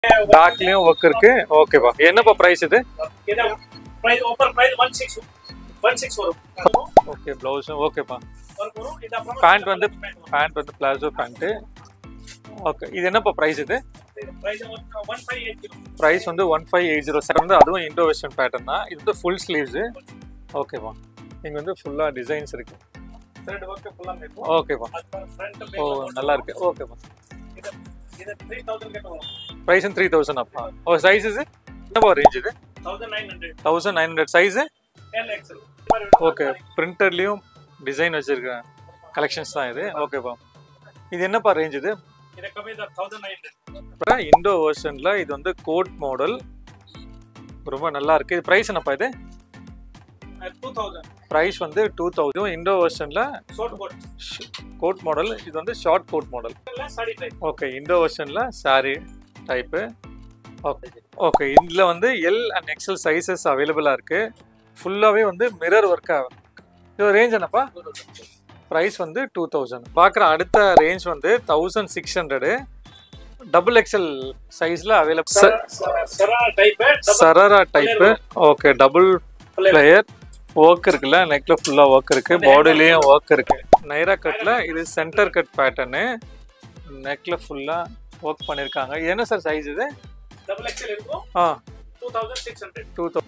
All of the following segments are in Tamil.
பேக்லயும் ஒர்க் இருக்கு ஓகேப்பா என்னப்பா பிரைஸ் இது இது price offer price 16 16 வரும் ஓகே பிளவுஸும் ஓகேப்பா வரும் வரும் இது அப்புறமா பேண்ட் வந்து பேண்ட் வந்து பிளாசோ பேண்ட்டு ஓகே இது என்னப்பா பிரைஸ் இது price வந்து 1580 ப்ரைஸ் வந்து one five eight zero seven வந்து அதுவும் இண்டோ வெஸ்டர்ன் பேட்டர்ன் தான் இது வந்து ஃபுல் ஸ்லீவ்ஸு ஓகேப்பா இங்கே வந்து ஃபுல்லாக டிசைன்ஸ் இருக்கு thread work ஃபுல்லா இருக்கும் ஓகேப்பா அது ஃப்ரண்ட் ஓ நல்லா இருக்கு ஓகேப்பா இது இது 3000 கிட்ட வரும் ப்ரைஸ் த்ரீ தௌசண்ட் அப்பா ஓ சைஸஸ் என்னப்பா ரேஞ்ச் இது 1900 thousand nine hundred size LXL okay பிரிண்டர்லேயும் டிசைன் வச்சிருக்க கலெக்ஷன்ஸ் தான் இது ஓகேப்பா இது என்னப்பா ரேஞ்ச் இது இது கம்மி தான் 1900 அப்புறம் இண்டோ வெர்ஷனில் இது வந்து கோட் மாடல் ரொம்ப நல்லா இருக்கு இது ப்ரைஸ் என்னப்பா இது 2000 ப்ரைஸ் வந்து டூ தௌசண்ட் இண்டோ வெர்ஷனில் short coat கோட் மாடல் இது வந்து ஷார்ட் கோட் மாடல் இல்ல சாரி டைப் ஓகே இண்டோ வெர்ஷனில் சாரி டைப்பு ஓகே ஓகே இதில் வந்து எல் அண்ட் எக்ஸல் சைஸஸ் அவைலபிளாக இருக்குது ஃபுல்லாகவே வந்து மிரர் ஒர்க்காக இது ரேஞ்ச் என்னப்பா ப்ரைஸ் வந்து டூ தௌசண்ட் பார்க்குற அடுத்த ரேஞ்ச் வந்து thousand six hundred double XL சைஸில் available sharara type sharara type okay double player work இருக்குல்ல நெக்ல ஃபுல்லாக ஒர்க் இருக்கு பாடிலையும் ஒர்க் இருக்கு நைரா கட்ல இது சென்டர் கட் பேட்டர்னு நெக்ல ஃபுல்லாக ஒர்க் பண்ணியிருக்காங்க இது என்ன சார் சைஸ் இது டபுள் எக்ஸ்எல் இருக்கும் ஆ 2600 டூ தௌ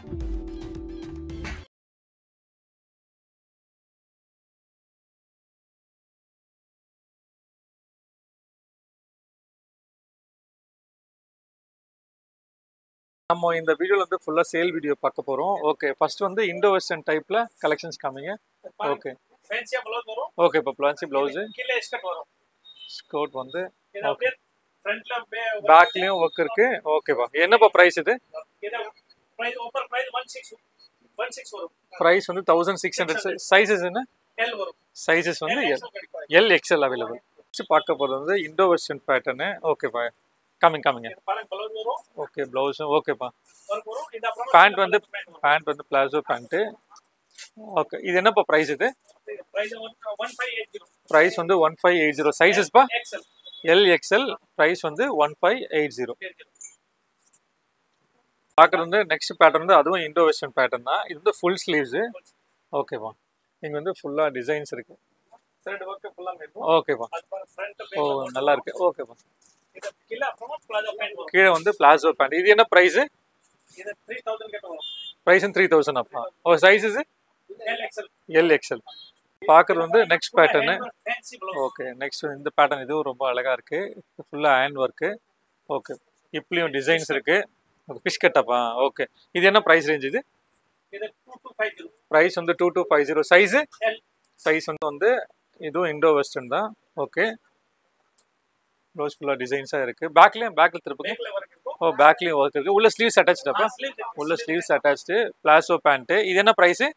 நம்ம இந்த வீடியோல வந்து ஃபுல்லா சேல் வீடியோ பார்க்க போறோம் ஓகே ஃபர்ஸ்ட் வந்து இண்டோ வெஸ்டர்ன் டைப்ல கலெக்ஷன்ஸ் காமிங்க ஓகே ஃபேன்சியா ப்ளவுஸ் வரும் ஓகே இப்போ பிளான்சி பிளவுஸ் கீழே ஸ்கர்ட் வரும் ஸ்கர்ட் வந்து இது அப்படியே ஃப்ரண்ட்ல பேக்லயும் ஒர்க் இருக்கு ஓகேப்பா என்னப்பா பிரைஸ் இது இது பிரைஸ் ஆஃபர் பிரைஸ் 16 16 வரும் பிரைஸ் வந்து தௌசண்ட் சிக்ஸ் ஹண்ட்ரட் சைஸஸ் என்ன L வரும் சைஸஸ் வந்து L எல் XL கிடைக்கும். எல் எக்ஸ்எல் அவைலபிள் பார்க்க போகிறது வந்து இண்டோ வெஸ்டர்ன் பேட்டர்னு ஓகேப்பா காமிங் காமிங்க இது பாருங்க ப்ளவுஸ் வரும் ஓகே ப்ளவுஸும் ஓகேப்பா ஒர்க் வரும் இது அப்புறமா பேண்ட் வந்து பேண்ட் வந்து பிளாசோ பேண்ட்டு ஓகே இது என்னப்பா ப்ரைஸ் இது பிரைஸ் வந்து 1580 ப்ரைஸ் வந்து ஒன் ஃபைவ் எயிட் ஜீரோ சைஸஸ்ப்பா XL எல் எக்ஸ்எல் ப்ரைஸ் வந்து ஒன் ஃபைவ் எயிட் ஜீரோ பார்க்குறது வந்து நெக்ஸ்ட் பேட்டர்ன் வந்து அதுவும் இண்டோ வெஸ்டர்ன் பேட்டர்ன் தான் இது வந்து ஃபுல் ஸ்லீவ்ஸு ஓகேப்பா இங்கே வந்து ஃபுல்லாக டிசைன்ஸ் இருக்கு த்ரெட் ஒர்க் ஃபுல்லா இருக்கும் ஓகேப்பா அது பாருங்க ஃப்ரண்ட் ஓ நல்லா இருக்கு ஓகேப்பா இது கீழே அப்புறமா பிளாசோ பேண்ட் வரும் கீழே வந்து பிளாசோ பேண்ட் இது என்ன ப்ரைஸு இது 3000 கிட்ட வரும் ப்ரைஸ் த்ரீ தௌசண்ட் அப்பா ஓ sizes L XL L XL பார்க்குறது வந்து next pattern fancy blouse okay next இந்த பேட்டர்ன் இதுவும் ரொம்ப அழகா இருக்கு ஃபுல்லாக ஹேண்ட் ஒர்க்கு ஓகே இப்படியும் டிசைன்ஸ் இருக்கு ஃபிஷ் கட்டப்பா ஓகே இது என்ன ப்ரைஸ் ரேஞ்ச் இது இது 2250 ப்ரைஸ் வந்து two two five zero size L size வந்து வந்து இதுவும் இண்டோ வெஸ்டர்ன் தான் ஓகே ப்ளவுஸ் ஃபுல்லாக டிசைன்ஸாக இருக்குது பேக்லேயும் பேக்கில் திருப்புங்க பேக்ல ஒர்க் இருக்கும் ஓ பேக்லேயும் ஒர்க் இருக்குது உள்ள ஸ்லீவ்ஸ் அட்டாச்சப்பா ஸ்லீவ் உள்ள ஸ்லீவ்ஸ் அட்டாச்சு பிளாசோ பேண்ட்டு இது என்ன price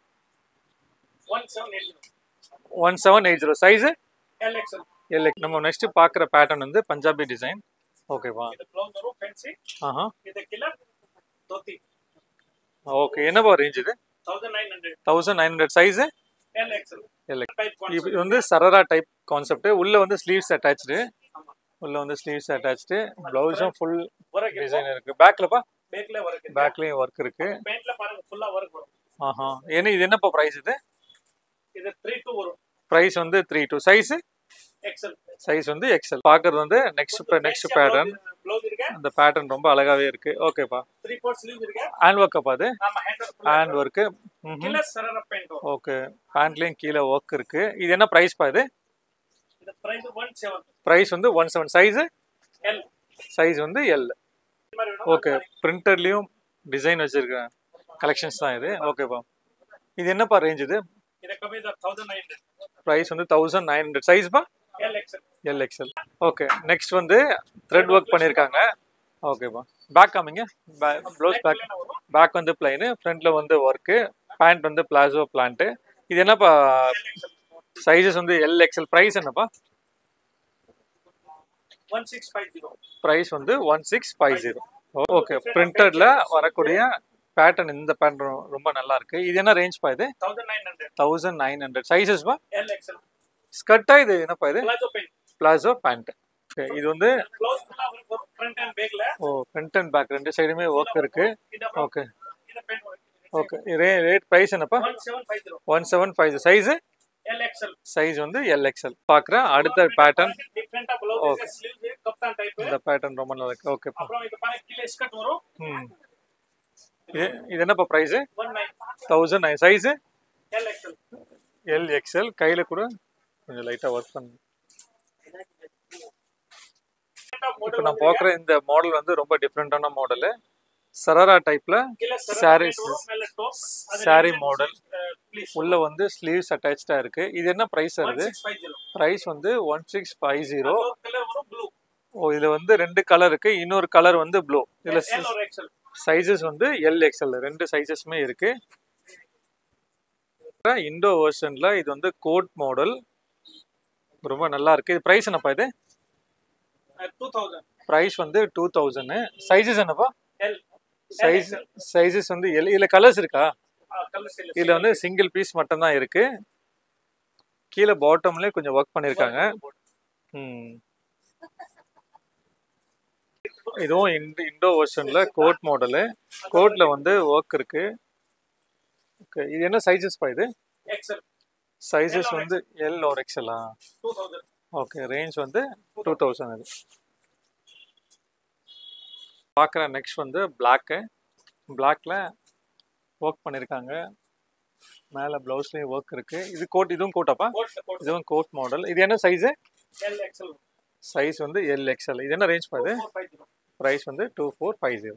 1780 one seven eight zero size L XL இல்லை நம்ம நெக்ஸ்ட் பார்க்குற பேட்டர்ன் வந்து பஞ்சாபி டிசைன் ஓகேவா இது ப்ளவுஸ் வரும் ஃபேன்சி ஆஹா இது கீழே தோத்தி ஓகே என்னப்பா ரேஞ்ச் இது 1900 thousand nine hundred size L XL L type இது வந்து சரரா டைப் கான்செப்ட் உள்ள வந்து ஸ்லீவ்ஸ் அட்டாச்சு உள்ள வந்து ஸ்லீவ்ஸ் அட்டாச்சு பிளவுஸும் ஃபுல் ஒர்க் டிசைன் இருக்கு பேக்லப்பா பேக்ல ஒர்க் இருக்கு பேக்லயும் ஒர்க் இருக்கு பேண்ட்ல பாருங்க ஃபுல்லா ஒர்க் வரும் ஆஹா என்ன இது என்னப்பா ப்ரைஸ் இது இது 32 வரும் ப்ரைஸ் வந்து three two size XL size வந்து எக்ஸல் பார்க்கறது வந்து நெக்ஸ்ட் நெக்ஸ்ட் பேட்டர்ன் ப்ளவுஸ் இருக்கு அந்த பேட்டர்ன் ரொம்ப அழகாவே இருக்கு ஓகேப்பா 3 4 ஸ்லீவ் இருக்கு ஹேண்ட் ஒர்க்கப்பா அது நாம ஹேண்ட் ஹேண்ட் ஒர்க்கு கீழே சரர பேண்ட் வரும் ஓகே பேண்ட்லயும் கீழே ஒர்க் இருக்கு இது என்ன ப்ரைஸ் பா இது இது பிரைஸ் 17 ப்ரைஸ் வந்து one seven size L size வந்து எல் இந்த மாதிரி வேணும் ஓகே பிரிண்டர்லயும் டிசைன் வச்சிருக்க கலெக்ஷன்ஸ் தான் இது ஓகேப்பா இது என்னப்பா ரேஞ்ச் இது இது கம்மி தான் 1900 ப்ரைஸ் வந்து தௌசண்ட் நைன் ஹண்ட்ரட் சைஸ்ப்பா L XL L XL okay next வந்து த்ரெட் ஒர்க் பண்ணியிருக்காங்க ஓகேப்பா பேக் காமிங்க ப்ளவுஸ் பேக் என்ன வரும் பேக் வந்து பிளைனு ஃப்ரண்ட்ல வந்து ஒர்க்கு பேண்ட் வந்து பிளாசோ பிளான்ட்டு இது என்னப்பா சைஸஸ் வந்து எல் எக்ஸ்எல் ப்ரைஸ் என்னப்பா 1650 ப்ரைஸ் வந்து one six five zero okay பிரிண்டட்ல வரக்கூடிய பேட்டர்ன் இந்த பேட்டர்ன் ரொம்ப நல்லா இருக்கு இது என்ன ரேஞ்ச் பா இது 1900 தௌசண்ட் நைன் ஹண்ட்ரட் சைஸஸ் பா L XL ஸ்கர்ட்டா இது என்னப்பா இது palazzo pant palazzo pant okay இது வந்து க்ளோஸ் ஃபுல்லா வரும் ஃப்ரண்ட் அண்ட் பேக்ல ஓ ஃப்ரண்ட் அண்ட் பேக் ரெண்டு சைடுமே ஒர்க் இருக்கு இந்த அப்புறம் ஓகே இந்த பென் ஓகே ரே ரேட் ப்ரைஸ் என்னப்பா 1750 one seven five size LXL size வந்து எல்எக்ஸ்எல் பார்க்குறேன் அடுத்த பேட்டர்ன் டிஃபரெண்டா ப்ளவுஸ் ஸ்லீவ்ஸ் கப்தான் டைப் இந்த பேட்டர்ன் ரொம்ப நல்லா இருக்கு ஓகேப்பா அப்புறம் இது பாருங்க கீழே ஸ்கர்ட் வரும் ம் இது இது என்னப்பா price 19 thousand nine size LXL L XL கையில் கூட கொஞ்சம் லைட்டாக ஒர்க் பண்ணு இப்போ நான் பார்க்குற இந்த மாடல் வந்து ரொம்ப டிஃப்ரெண்ட்டான மாடலு சராரா டைப்பில் கீழே Sarees. மேல டாப் Saree model. ப்ளீஸ் உள்ள வந்து ஸ்லீவ்ஸ் அட்டாச்சாக இருக்கு இது என்ன ப்ரைஸ் வருது 1650 ப்ரைஸ் வந்து one six five zero colour வரும் ப்ளூ ஓ இதில் வந்து ரெண்டு கலர் இருக்கு இன்னொரு கலர் வந்து ப்ளூ இதில் L or XL சைஸஸ் வந்து எல் எக்ஸ்எல் ரெண்டு சைஸஸுமே இருக்கு இண்டோ வெர்ஷனில் இது வந்து கோட் மாடல் ரொம்ப நல்லா இருக்கு இது ப்ரைஸ் என்னப்பா இது Uh, 2000 ப்ரைஸ் வந்து டூ தௌசண்ட் சைஸஸ் என்னப்பா L சைஸ் சைஸஸ் வந்து எல் இதில் கலர்ஸ் இருக்கா கலர் இல்ல இதில் வந்து சிங்கிள் பீஸ் மட்டும்தான் இருக்கு கீழே பாட்டம்லேயே கொஞ்சம் ஒர்க் பண்ணியிருக்காங்க ம் இதுவும் இண்ட் இண்டோ வெர்ஷனில் கோட் மாடலு கோட்டில் வந்து ஒர்க் இருக்கு ஓகே இது என்ன சைஸஸ் பா இது XL சைஸஸ் வந்து எல் ஒரு எக்ஸலா 2000 ஓகே ரேஞ்ச் வந்து டூ தௌசண்ட் அது பார்க்குற நெக்ஸ்ட் வந்து பிளாக்கு பிளாக்ல ஒர்க் பண்ணியிருக்காங்க மேலே ப்ளவுஸ்லேயும் ஒர்க் இருக்கு இது கோட் இதுவும் கோட்டாப்பா கோட் கோட் இதுவும் கோட் மாடல் இது என்ன சைஸு L XL சைஸ் வந்து எல் எக்ஸ்எல் இது என்ன ரேஞ்ச் பாது 450 ப்ரைஸ் வந்து டூ ஃபோர் ஃபைவ் ஜீரோ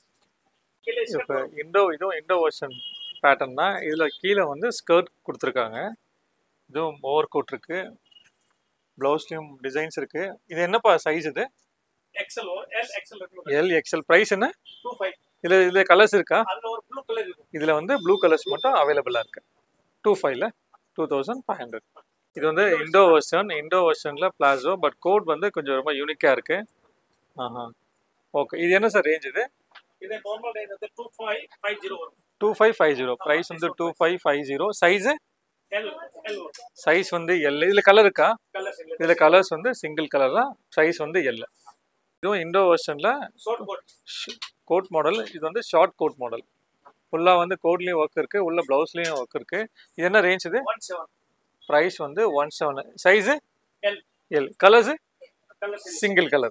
கீழே இப்போ ஸ்கர்ட் இண்டோ இதுவும் இண்டோ வெர்ஷன் பேட்டர்ன் தான் இதில் கீழே வந்து ஸ்கர்ட் கொடுத்துருக்காங்க இதுவும் ஓவர் கோட் இருக்கு ப்ளவுஸ்லேயும் டிசைன்ஸ் இருக்கு இது என்னப்பா சைஸ் இது XL or L XL இருக்கு எல் எக்ஸ்எல் ப்ரைஸ் என்ன 25 இதில் இதில் கலர்ஸ் இருக்கா அதுல ஒரு ப்ளூ கலர் இருக்கும் இதில் வந்து ப்ளூ கலர்ஸ் மட்டும் அவைலபிளாக இருக்கு டூ ஃபைவ்ல டூ தௌசண்ட் ஃபைவ் ஹண்ட்ரட் இது வந்து இண்டோ வெர்ஷன் இண்டோ வெர்ஷனில் பிளாசோ பட் கோட் வந்து கொஞ்சம் ரொம்ப யூனிக்காக இருக்கு ஆஹா ஓகே இது என்ன சார் ரேஞ்ச் இது இது நார்மல் ரேஞ்ச் வந்து 2550 வரும் two five five zero price வந்து two five five zero size L L வரும் சைஸ் வந்து எல் இதில் கலர் இருக்கா கலர்ஸ் இல்ல இதில் கலர்ஸ் வந்து சிங்கிள் கலர் தான் சைஸ் வந்து எல் இதுவும் இண்டோ வெர்ஷனில் ஷார்ட் கோட் கோட் மாடல் இது வந்து ஷார்ட் கோட் மாடல் ஃபுல்லாக வந்து கோட்லேயும் ஒர்க் இருக்குது உள்ள ப்ளவுஸ்லேயும் ஒர்க் இருக்குது இது என்ன ரேஞ்ச் இது 17 ப்ரைஸ் வந்து one seven size L L colours colours இல்ல single colour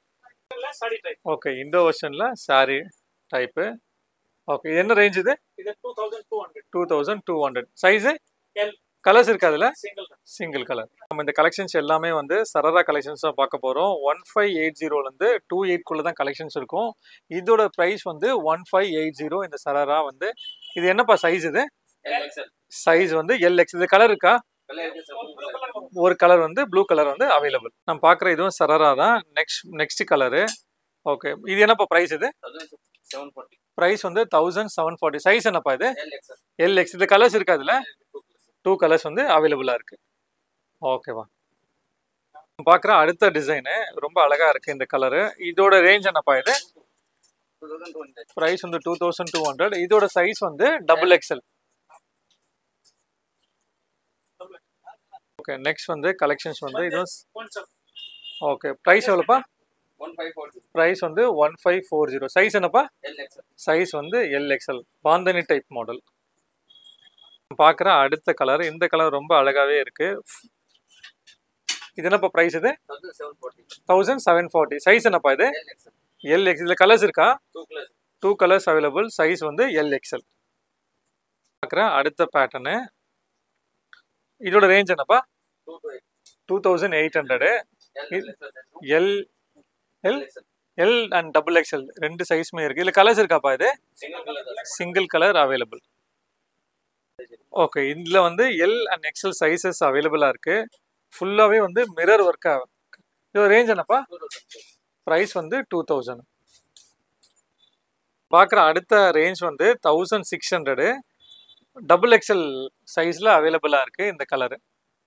sari type okay Indo வெர்ஷனில் சாரி டைப்பு ஓகே இது என்ன ரேஞ்ச் இது இது 2200 two thousand two hundred size L colours இருக்கா அதில் சிங்கிள் சிங்கிள் கலர் நம்ம இந்த கலெக்ஷன்ஸ் எல்லாமே வந்து சரதா கலெக்ஷன்ஸ் தான் பார்க்க போகிறோம் ஒன் ஃபைவ் எயிட் ஜீரோலேருந்து டூ எயிட்குள்ளே தான் கலெக்ஷன்ஸ் இருக்கும் இதோட ப்ரைஸ் வந்து ஒன் ஃபைவ் எயிட் ஜீரோ இந்த சரரா வந்து இது என்னப்பா சைஸ் இது சைஸ் வந்து எல் எக்ஸ் இது கலர் இருக்கா ப்ளூ கலர் வரும் ஒரு கலர் வந்து ப்ளூ கலர் வந்து அவைலபிள் நம்ம பார்க்குற இதுவும் சரரா தான் நெக்ஸ்ட் நெக்ஸ்ட் கலரு ஓகே இது என்னப்பா ப்ரைஸ் இது ப்ரைஸ் வந்து தௌசண்ட் செவன் ஃபார்ட்டி சைஸ் என்னப்பா இது எல் எக்ஸ் இது கலர்ஸ் இருக்கா இதில் டூ கலர்ஸ் வந்து அவைலபிளாக இருக்கு ஓகேவா பார்க்குற அடுத்த டிசைனு ரொம்ப அழகா இருக்கு இந்த கலரு இதோட ரேஞ்ச் என்னப்பா இது ப்ரைஸ் வந்து டூ தௌசண்ட் டூ ஹண்ட்ரட் இதோட சைஸ் வந்து டபுள் எக்ஸ்எல் ஓகே நெக்ஸ்ட் வந்து கலெக்ஷன்ஸ் வந்து இதுவும் கொஞ்சம் ஓகே ப்ரைஸ் எவ்வளோப்பா ப்ரைஸ் வந்து one five four zero size என்னப்பா சைஸ் வந்து L XL bandhani type model பார்க்குற அடுத்த கலர் இந்த கலர் ரொம்ப அழகாவே இருக்கு இது என்னப்பா ப்ரைஸ் இது தௌசண்ட் செவன் ஃபார்ட்டி சைஸ் என்னப்பா இது எல் எக்ஸ் இதில் கலர்ஸ் இருக்கா டூ கலர்ஸ் அவைலபிள் சைஸ் வந்து எல் எக்ஸ்எல் பார்க்குற அடுத்த பேட்டர்னு இதோட ரேஞ்ச் என்னப்பா two thousand eight hundred L L L and double XL ரெண்டு சைஸுமே இருக்கு இதில் கலர்ஸ் இருக்காப்பா இது சிங்கிள் கலர் அவைலபிள் ஓகே இதில் வந்து எல் அண்ட் எக்ஸ்எல் சைஸஸ் அவைலபிளாக இருக்கு ஃபுல்லாகவே வந்து மிரர் ஒர்க்காக இதோட ரேஞ்ச் என்னப்பா ப்ரைஸ் வந்து டூ தௌசண்ட் பார்க்குற அடுத்த ரேஞ்ச் வந்து thousand six hundred double XL சைஸில் அவைலபிளாக இருக்குது இந்த கலரு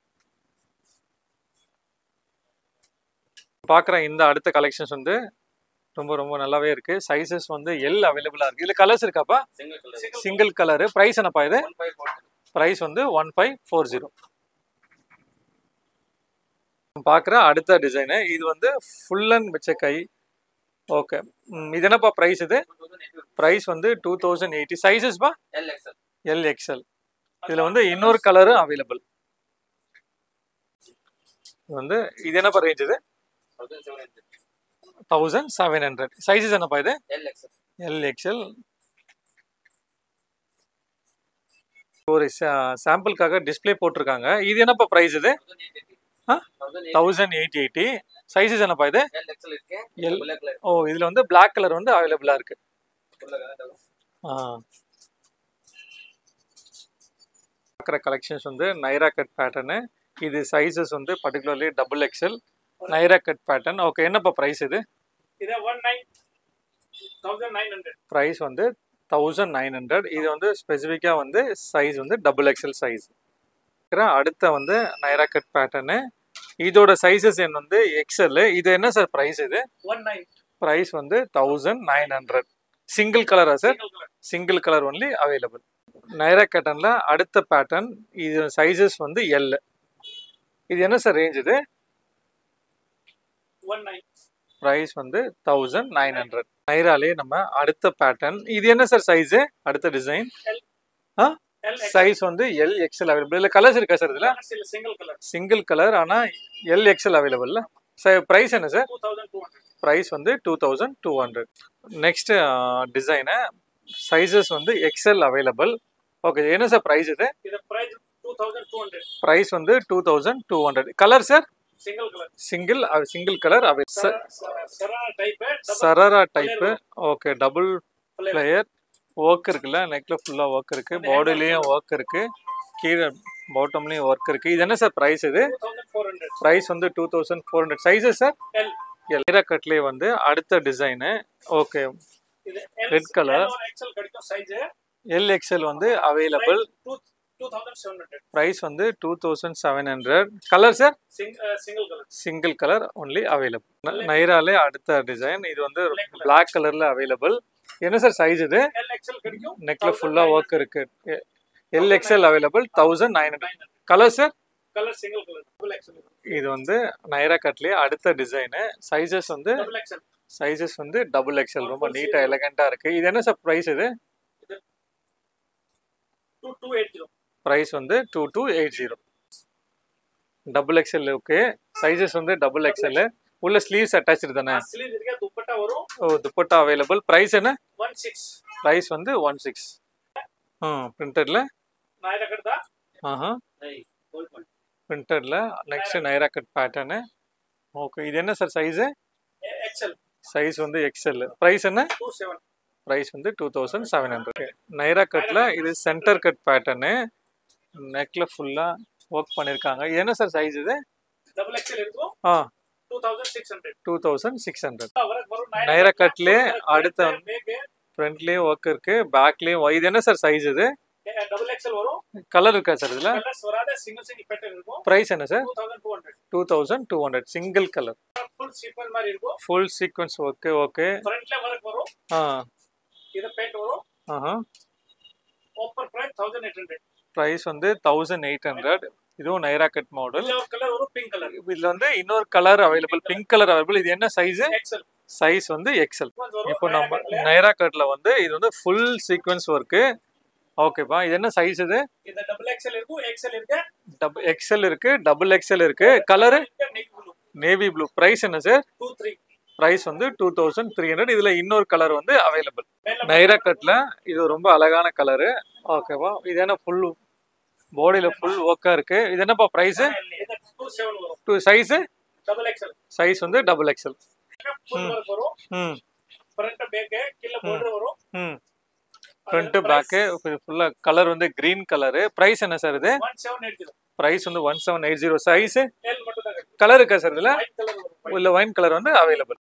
பார்க்குற இந்த அடுத்த கலெக்ஷன்ஸ் வந்து ரொம்ப ரொம்ப நல்லாவே இருக்கு சைஸஸ் வந்து எல் அவைலபிளாக இருக்கு இதில் கலர்ஸ் இருக்காப்பா சிங்கிள் கலரு ப்ரைஸ் என்னப்பா இது ப்ரைஸ் வந்து ஒன் ஃபைவ் ஃபோர் ஜீரோ பார்க்குற அடுத்த டிசைனு இது வந்து ஃபுல் அண்ட் வச்ச கை ஓகே இது என்னப்பா ப்ரைஸ் இது ப்ரைஸ் வந்து டூ தௌசண்ட் எயிட்டி சைஸஸ்பா எல் எக்ஸ்எல் இதில் வந்து இன்னொரு கலரும் அவைலபிள் இது வந்து இது என்னப்பா ரேஞ்ச் இது தௌசண்ட் செவன் ஹண்ட்ரட் சைஸஸ் என்னப்பா இது எல் எக்ஸ்எல் ஒரு சாம்பிளுக்காக டிஸ்ப்ளே போட்டிருக்காங்க இது என்னப்பா ப்ரைஸ் இது தௌசண்ட் எயிட் எயிட்டி சைஸஸ் என்னப்பா இது எல் ஓ இதில் வந்து Black கலர் வந்து அவைலபிளாக இருக்கு ஆ பார்க்குற கலெக்ஷன்ஸ் வந்து நைரா கட் பேட்டர்னு இது சைஸஸ் வந்து particularly double XL Naira cut pattern okay என்னப்பா ப்ரைஸ் இது இது one nine thousand nine hundred price வந்து தௌசண்ட் நைன் ஹண்ட்ரட் இது வந்து ஸ்பெசிஃபிக்காக வந்து சைஸ் வந்து டபுள் எக்ஸ்எல் சைஸ் அடுத்த வந்து நைரா கட் பேட்டர்னு இதோட சைஸஸ் என் வந்து எக்ஸ்எல் இது என்ன சார் ப்ரைஸ் இது ஒன் நைன் ப்ரைஸ் வந்து தௌசண்ட் நைன் ஹண்ட்ரட் சிங்கிள் கலரா sir single colour single colour only available Naira கட்டனில் அடுத்த பேட்டர்ன் இது சைஸஸ் வந்து எல் இது என்ன சார் ரேஞ்ச் இது ஒன் நைன் ப்ரைஸ் வந்து தௌசண்ட் நைன் ஹண்ட்ரட் நைராலே நம்ம அடுத்த பேட்டர்ன் இது என்ன சார் சைஸு அடுத்த டிசைன் எல் சைஸ் வந்து எல் எக்ஸ்எல் அவைலபிள் இல்லை கலர்ஸ் இருக்கா சார் இதில் சிங்கிள் கலர் சிங்கிள் கலர் ஆனால் L XL available sir price என்ன sir two thousand two hundred price வந்து two thousand two hundred next design sizes வந்து எக்ஸ்எல் அவைலபிள் ஓகே என்ன சார் ப்ரைஸ் இது இது price two thousand two hundred price வந்து two thousand two hundred colour sir single colour single single colour available sharara type sharara type okay double player work இருக்குல்ல நெக்ல ஃபுல்லாக ஒர்க் இருக்கு பாடிலையும் ஒர்க் இருக்கு கீழே பாட்டம்லையும் ஒர்க் இருக்கு இது என்ன சார் ப்ரைஸ் இது two thousand four hundred price வந்து two thousand four hundred sizes sir L எல்ரா கட்லேயே வந்து அடுத்த டிசைனு ஓகே இது Red color. எக்ஸல் கிடைக்கும் சைஸ் எல் எக்ஸ்எல் வந்து available two two thousand seven hundred price வந்து two thousand seven hundred colour sir single colour single colour only available நைராலே அடுத்த டிசைன் இது வந்து Black color. Black கலர்ல அவைலபிள் என்ன சார் சைஸ் இது எல் எக்ஸல் கிடைக்கும் நெக்ல ஃபுல்லா ஒர்க் இருக்கு L XL available thousand nine hundred colour sir colour single colour double XL இது வந்து நைரா கட்லயே அடுத்த டிசைனு சைஸஸ் வந்து டபுள் எக்ஸல் சைஸஸ் வந்து டபுள் எக்ஸ்எல் ரொம்ப நீட்டா எலகண்டா இருக்கு இது என்ன சார் ப்ரைஸ் இது two two eight zero price வந்து two two eight zero double XL okay sizes வந்து டபுள் எக்ஸ்எல் உள்ள ஸ்லீவ்ஸ் அட்டாச்சு தானே ஸ்லீவ் இருக்க துப்பட்டா வரும் ஓ துப்பட்டா அவைலபிள் ப்ரைஸ் என்ன ஒன் சிக்ஸ் ப்ரைஸ் வந்து ஒன் சிக்ஸ் ம் பிரிண்டட்ல நான் இதை கட்டுதா ஆஹா ஹோல்ட் பண்ணு பிரிண்டட்ல next Naira cut pattern okay இது என்ன சார் சைஸு எக்ஸல் சைஸ் வந்து எக்ஸ்எல் ப்ரைஸ் என்ன டூ செவன் ப்ரைஸ் வந்து two thousand seven hundred Naira கட்டில் இது சென்டர் கட் பேட்டர்னு நெக்ல ஃபுல்லாக ஒர்க் பண்ணியிருக்காங்க இது என்ன சார் சைஸ் இது டபுள் எக்ஸல் இருக்கும் ஆ two thousand six hundred two thousand six hundred வரும் நைரா கட்லயே அடுத்த ஃப்ரண்ட்லேயும் ஒர்க் இருக்கு பேக்லேயும் இது என்ன சார் சைஸ் இது டபுள் எக்ஸல் வரும் கலர் இருக்கா சார் இதில் கலர்ஸ் வராத சிங்கிள் சிங்கிள் பேட்டர்ன் இருக்கும் ப்ரைஸ் என்ன sir two thousand two hundred two thousand two hundred single colour full sequence மாதிரி இருக்கும் ஃபுல் சீக்வன்ஸ் ஒர்க்கு ஓகே ஃப்ரண்ட்ல ஒர்க் வரும் ஆ இது பேண்ட் வரும் ஆஹா open price thousand eight hundred price வந்து தௌசண்ட் எயிட் ஹண்ட்ரட் இதுவும் நைரா கட் மாடல் இதுல ஒரு கலர் வரும் பிங்க் கலர் இதில் வந்து இன்னொரு colour available pink colour available இது என்ன சைஸு எக்ஸல் சைஸ் வந்து எக்ஸல் வரும் இப்போ நம்ம நைரா கட்ல வந்து இது வந்து ஃபுல் சீக்வன்ஸ் ஒர்க்கு ஓகேப்பா இது என்ன சைஸ் இது இந்த டபுள் எக்ஸல் இருக்கும் எக்ஸல் இருக்கு டபுள் எக்ஸல் இருக்கு டபுள் எக்ஸல் இருக்கு கலரு நேவி ப்ளூ ப்ரைஸ் என்ன சார் டூ த்ரீ ப்ரைஸ் வந்து டூ தௌசண்ட் த்ரீ ஹண்ட்ரட் இதுல இன்னொரு கலர் வந்து அவைலபிள் நைரா கட்ல இது ரொம்ப அழகான கலரு ஓகேவா இது என்ன ஃபுல் பாடியில ஃபுல் ஒர்க்கா இருக்கு இது என்னப்பா ப்ரைஸ் டூ செவன் வரும் two size double XL size வந்து டபுள் எக்ஸல் ஃபுல் ஒர்க் வரும் ம் ஃப்ரண்ட் பேக் கீழே border வரும் ம் ஃப்ரண்ட்டு பேக்கு ஃபுல்லாக கலர் வந்து க்ரீன் கலரு ப்ரைஸ் என்ன சார் இது one seven eight zero price வந்து one seven eight zero size L மட்டும் தான் கலர் இருக்கா சார் இதில் ஒயிட் கலர் வரும் இல்லை ஒயின் கலர் வந்து அவைலபிள்